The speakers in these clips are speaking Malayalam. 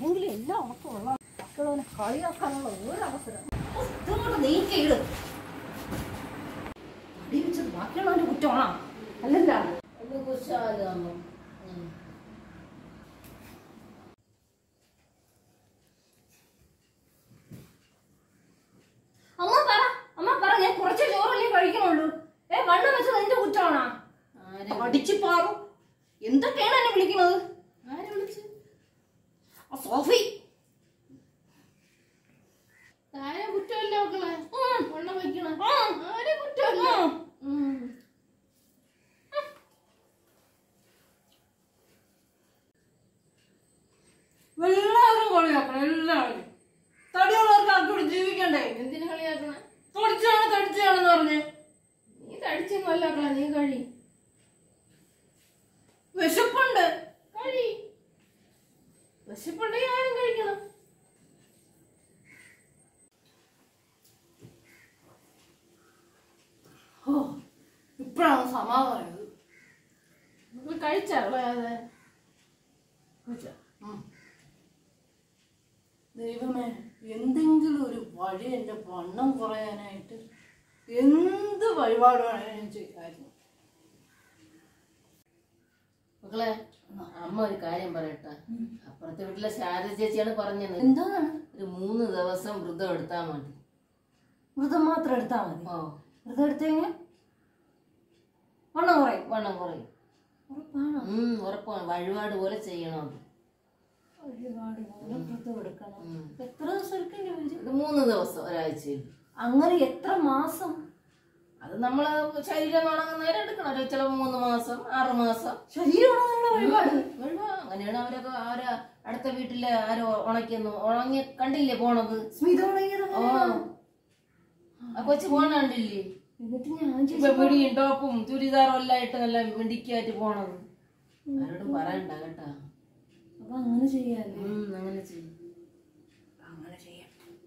എങ്കിലും എല്ലാ ഉറപ്പുള്ള മക്കളവനെ കളിയാക്കാനുള്ള ഒരവസരം ഓ, ഇതങ്ങോട്ട് നീക്കിയിട് അടി വെച്ചത് ബാക്കിയുള്ളവന്റെ കുറ്റമാണോ അല്ലല്ല ഒന്ന് കുശാല് അമ്മ ഉം. അമ്മ പറ അമ്മ പറ ഞാൻ കുറച്ച് ചോറല്ലേ കഴിക്കണുള്ളൂ ഏ വണ്ണം വെച്ചത് എന്റെ കുറ്റമാണോ ആരെ അടിച്ചു പാറും എന്തൊക്കെയാണ് എന്നെ വിളിക്കുന്നത് ആരെ വിളിച്ച് ആ സോഫി ആരെ കുറ്റമല്ല മക്കളെ ഉം. വണ്ണം വെക്കണ ഉം. ആരെ കുറ്റമല്ല ഉം. ഉം. എല്ലാവരും കളിയാക്കണം എല്ലാവരും തടിയുള്ളവർക്ക് ആർക്കും ജീവിക്കണ്ടേ എന്തിനു കളിയാക്കണ തടിച്ചാണ് തടിച്ചാണെന്ന് പറഞ്ഞ് നീ തടിച്ചൊന്നുമല്ല മക്കളെ നീ കഴി വിശപ്പുണ്ട് കഴി വിശപ്പുണ്ടെങ്കിൽ ആരും കഴിക്കണം ഓ ഇപ്പഴാണ് സമാധാനം മക്കൾ കഴിച്ചാ കളയാതെ ഉം. ദൈവമേ എന്തെങ്കിലും ഒരു വഴി എൻ്റെ വണ്ണം കുറയാനായിട്ട് എന്ത് വഴിപാട് വേണേലും ചെയ്യായിരുന്നു മക്കളെ അമ്മ ഒരു കാര്യം പറയട്ടെ അപ്പുറത്തെ വീട്ടിലെ ശാരദ ചേച്ചിയാണ് പറഞ്ഞത് എന്താണ് ഒരു മൂന്ന് ദിവസം വ്രതം എടുത്താ മതി വ്രതം മാത്രം എടുത്താൽ മതി ഓ വ്രതം എടുത്തു കഴിഞ്ഞാൽ വണ്ണം കുറയും വണ്ണം കുറയും ഉറപ്പാണോ ഉം ഉറപ്പാണ് വഴിപാട് പോലെ ചെയ്യണം അത് ഒരുപാട് നല്ല വ്രതം എടുക്കണം ഉം. എത്ര ദിവസം എടുക്കേണ്ടി വരും ഇത് മൂന്ന് ദിവസം ഒരാഴ്ചയിൽ അങ്ങനെ എത്ര മാസം അത് നമ്മള് ശരീരം ഉണങ്ങുന്നവരെ എടുക്കണം ഒരു ചിലപ്പോൾ മൂന്ന് മാസം ആറ് മാസം ശരീരം ഉണങ്ങുന്ന വഴിപാട് വെള്ളം അങ്ങനെയാണ് അവരൊക്കെ അവര് അടുത്ത വീട്ടിലെ ആരോ ഉണക്കുന്നു ഉണങ്ങി കണ്ടില്ലേ പോണത് സ്മിത ഉണങ്ങിയത് ഓ ആ കൊച്ചു പോണ കണ്ടില്ലേ എന്നിട്ട് ഞാൻ ഇപ്പൊ പിടിയും ടോപ്പും ചുരിദാറും എല്ലാം ഇട്ട് നല്ല മിടിക്കായിട്ട് പോണത് ആരോടും പറയണ്ട കേട്ടാ അപ്പൊ അങ്ങനെ ചെയ്യാല്ലേ ഉം അങ്ങനെ ചെയ്യും അങ്ങനെ ചെയ്യാം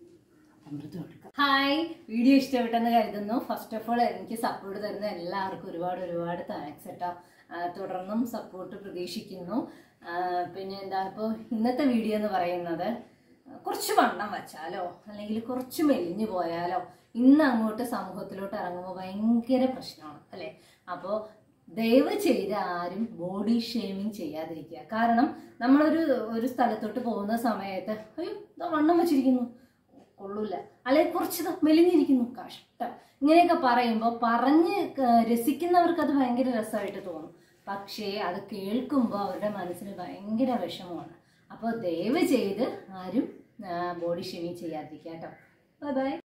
ഹായ് വീഡിയോ ഇഷ്ടപ്പെട്ടെന്ന് കരുതുന്നു ഫസ്റ്റ് ഓഫ് ഓൾ എനിക്ക് സപ്പോർട്ട് തരുന്ന എല്ലാവർക്കും ഒരുപാട് ഒരുപാട് താങ്ക്സ് കേട്ടോ ആ, തുടർന്നും സപ്പോർട്ട് പ്രതീക്ഷിക്കുന്നു ആ, പിന്നെ എന്താ ഇപ്പോൾ ഇന്നത്തെ വീഡിയോ എന്ന് പറയുന്നത് കുറച്ച് വണ്ണം വച്ചാലോ അല്ലെങ്കിൽ കുറച്ച് മെലിഞ്ഞു പോയാലോ ഇന്ന് അങ്ങോട്ട് സമൂഹത്തിലോട്ട് ഇറങ്ങുമ്പോൾ ഭയങ്കര പ്രശ്നമാണ് അല്ലേ അപ്പോൾ ദയവ് ചെയ്ത് ആരും ബോഡി ഷേമിങ് ചെയ്യാതിരിക്കുക കാരണം നമ്മളൊരു ഒരു സ്ഥലത്തോട്ട് പോകുന്ന സമയത്ത് അയ്യോ ഇതാ വണ്ണം വെച്ചിരിക്കുന്നു കൊള്ളൂല അല്ലെങ്കിൽ കുറച്ച് ദാ മെലിഞ്ഞിരിക്കുന്നു കഷ്ടം ഇങ്ങനെയൊക്കെ പറയുമ്പോൾ പറഞ്ഞ് ക- രസിക്കുന്നവർക്ക് അത് ഭയങ്കര രസമായിട്ട് തോന്നും പക്ഷേ അത് കേൾക്കുമ്പോൾ അവരുടെ മനസ്സിന് ഭയങ്കര വിഷമമാണ് അപ്പോൾ ദയവ് ചെയ്ത് ആരും ബോഡി ഷേമിങ് ചെയ്യാതിരിക്കുക കേട്ടോ ബൈ ബൈ